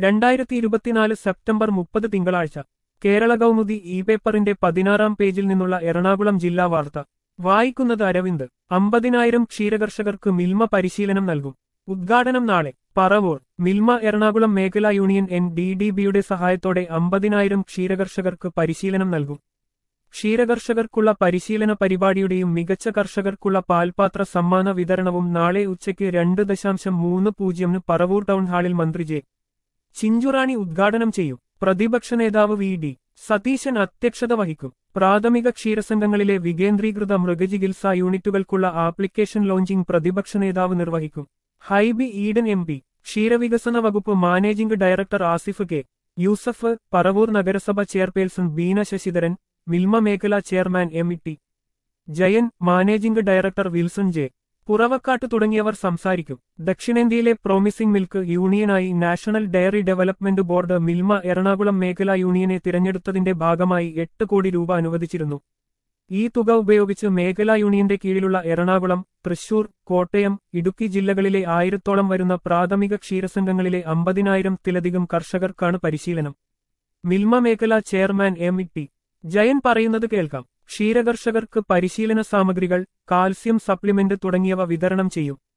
രണ്ടായിരത്തി ഇരുപത്തിനാല് സെപ്റ്റംബർ മുപ്പത് തിങ്കളാഴ്ച കേരള കൗമുദി ഇ പേപ്പറിന്റെ പതിനാറാം പേജിൽ നിന്നുള്ള എറണാകുളം ജില്ലാ വാർത്ത വായിക്കുന്നത് അരവിന്ദ് അമ്പതിനായിരം ക്ഷീരകർഷകർക്ക് മിൽമ പരിശീലനം നൽകും ഉദ്ഘാടനം നാളെ പറവൂർ മിൽമ എറണാകുളം മേഖലാ യൂണിയൻ എൻ ഡി ഡി ബിയുടെ സഹായത്തോടെ അമ്പതിനായിരം ക്ഷീരകർഷകർക്ക് പരിശീലനം നൽകും ക്ഷീരകർഷകർക്കുള്ള പരിശീലന പരിപാടിയുടെയും മികച്ച കർഷകർക്കുള്ള പാൽപാത്ര സമ്മാന വിതരണവും നാളെ ഉച്ചയ്ക്ക് രണ്ട് ദശാംശം മൂന്ന് പൂജ്യമിന് പറവൂർ ടൗൺ ഹാളിൽ മന്ത്രി ജെ ചിഞ്ചുറാണി ഉദ്ഘാടനം ചെയ്യും പ്രതിപക്ഷ നേതാവ് വി ഡി സതീശൻ അധ്യക്ഷത വഹിക്കും പ്രാഥമിക ക്ഷീരസംഘങ്ങളിലെ വികേന്ദ്രീകൃത മൃഗചികിത്സാ യൂണിറ്റുകൾക്കുള്ള ആപ്ലിക്കേഷൻ ലോഞ്ചിംഗ് പ്രതിപക്ഷ നേതാവ് നിർവഹിക്കും ഹൈബി ഈഡൻ എം പി ക്ഷീരവികസന വകുപ്പ് managing director Asif K Yusuf Paravur നഗരസഭ ചെയർപേഴ്സൺ ബീന ശശിധരൻ മിൽമ മേഖലാ chairman M E T Jayan managing director Wilson J Puravakkatt തുടങ്ങിയവർ സംസാരിക്കും ദക്ഷിണേന്ത്യയിലെ പ്രോമിസിംഗ് മിൽക്ക് യൂണിയനായി national dairy development board Milma Ernakulam മേഖലാ യൂണിയനെ തിരഞ്ഞെടുത്തതിന്റെ ഭാഗമായി എട്ട് കോടി രൂപ അനുവദിച്ചിരുന്നു ഈ തുക ഉപയോഗിച്ച് മേഖലാ യൂണിയന്റെ കീഴിലുള്ള എറണാകുളം തൃശൂർ കോട്ടയം ഇടുക്കി ജില്ലകളിലെ ആയിരത്തോളം വരുന്ന പ്രാഥമിക ക്ഷീരസംഘങ്ങളിലെ അമ്പതിനായിരത്തിലധികം കർഷകർക്കാണ് പരിശീലനം മിൽമ മേഖലാ chairman M E T Jayan പറയുന്നത് കേൾക്കാം ക്ഷീരകർഷകർക്ക് പരിശീലന സാമഗ്രികൾ കാൽസ്യം സപ്ലിമെന്റ് തുടങ്ങിയവ വിതരണം ചെയ്യും